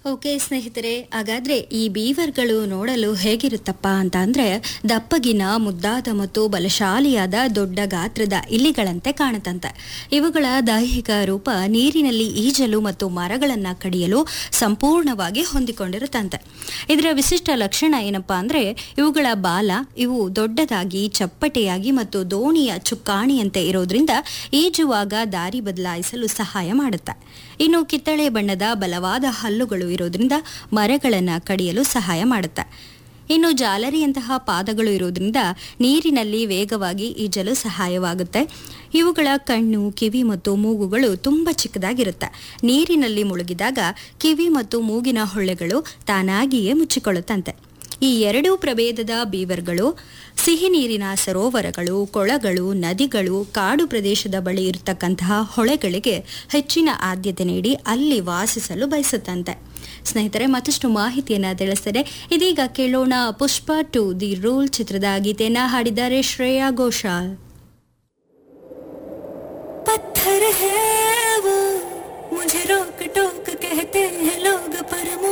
okay ಸ್ನೇಹಿತರೆ ಹಾಗಾದ್ರೆ ಈ ಬೀವರ್ಗಳು ನೋಡಲು ಹೇಗಿರುತ್ತಪ್ಪ ಅಂತ ಅಂದ್ರೆ ದಪ್ಪಗಿನ ಮುದ್ದಾದ ಮತ್ತು ಬಲಶಾಲಿಯಾದ ದೊಡ್ಡ ಗಾತ್ರದ ಇಲಿಗಳಂತೆ ಕಾಣುತ್ತಂತೆ ಇವುಗಳ ದೈಹಿಕ ರೂಪ ನೀರಿನಲ್ಲಿ ಈಜಲು ಮತ್ತು ಮರಗಳನ್ನ ಕಡಿಯಲು ಸಂಪೂರ್ಣವಾಗಿ ಹೊಂದಿಕೊಂಡಿರುತ್ತಂತೆ ಇದರ ವಿಶಿಷ್ಟ ಲಕ್ಷಣ ಏನಪ್ಪಾ ಅಂದ್ರೆ ಇವುಗಳ ಬಾಲ ಇವು ದೊಡ್ಡದಾಗಿ ಚಪ್ಪಟೆಯಾಗಿ ಮತ್ತು ದೋಣಿಯ ಚುಕ್ಕಾಣಿಯಂತೆ ಇರೋದ್ರಿಂದ ಈಜುವಾಗ ದಾರಿ ಬದಲಾಯಿಸಲು ಸಹಾಯ ಮಾಡುತ್ತೆ ಇನ್ನು ಕಿತ್ತಳೆ ಬಣ್ಣದ ಬಲವಾದ ಹಲ್ಲುಗಳು ಇರೋದ್ರಿಂದ ಮರಗಳನ್ನು ಕಡಿಯಲು ಸಹಾಯ ಮಾಡುತ್ತೆ ಇನ್ನು ಜಾಲರಿಯಂತಹ ಪಾದಗಳು ಇರೋದ್ರಿಂದ ನೀರಿನಲ್ಲಿ ವೇಗವಾಗಿ ಈಜಲು ಸಹಾಯವಾಗುತ್ತೆ ಇವುಗಳ ಕಣ್ಣು ಕಿವಿ ಮತ್ತು ಮೂಗುಗಳು ತುಂಬ ಚಿಕ್ಕದಾಗಿರುತ್ತೆ ನೀರಿನಲ್ಲಿ ಮುಳುಗಿದಾಗ ಕಿವಿ ಮತ್ತು ಮೂಗಿನ ಹೊಳ್ಳೆಗಳು ತಾನಾಗಿಯೇ ಮುಚ್ಚಿಕೊಳ್ಳುತ್ತಂತೆ ಈ ಎರಡೂ ಪ್ರಭೇದದ ಬೀವರ್ಗಳು ಸಿಹಿ ನೀರಿನ ಸರೋವರಗಳು ಕೊಳಗಳು ನದಿಗಳು ಕಾಡು ಪ್ರದೇಶದ ಬಳಿ ಇರತಕ್ಕಂತಹ ಹೊಳೆಗಳಿಗೆ ಹೆಚ್ಚಿನ ಆದ್ಯತೆ ನೀಡಿ ಅಲ್ಲಿ ವಾಸಿಸಲು ಬಯಸುತ್ತಂತೆ ಸ್ನೇಹಿತರೆ ಮತ್ತಷ್ಟು ಮಾಹಿತಿಯನ್ನ ತಿಳಿಸಿದರೆ ಇದೀಗ ಕೇಳೋಣ ಪುಷ್ಪ ಟು ದಿ ರೂಲ್ ಚಿತ್ರದ ಗೀತೆಯನ್ನ ಹಾಡಿದ್ದಾರೆ ಶ್ರೇಯಾ ಘೋಷಾಲ್ पत्थर है वो मुझे रोक टोक कहते हैं लोग पर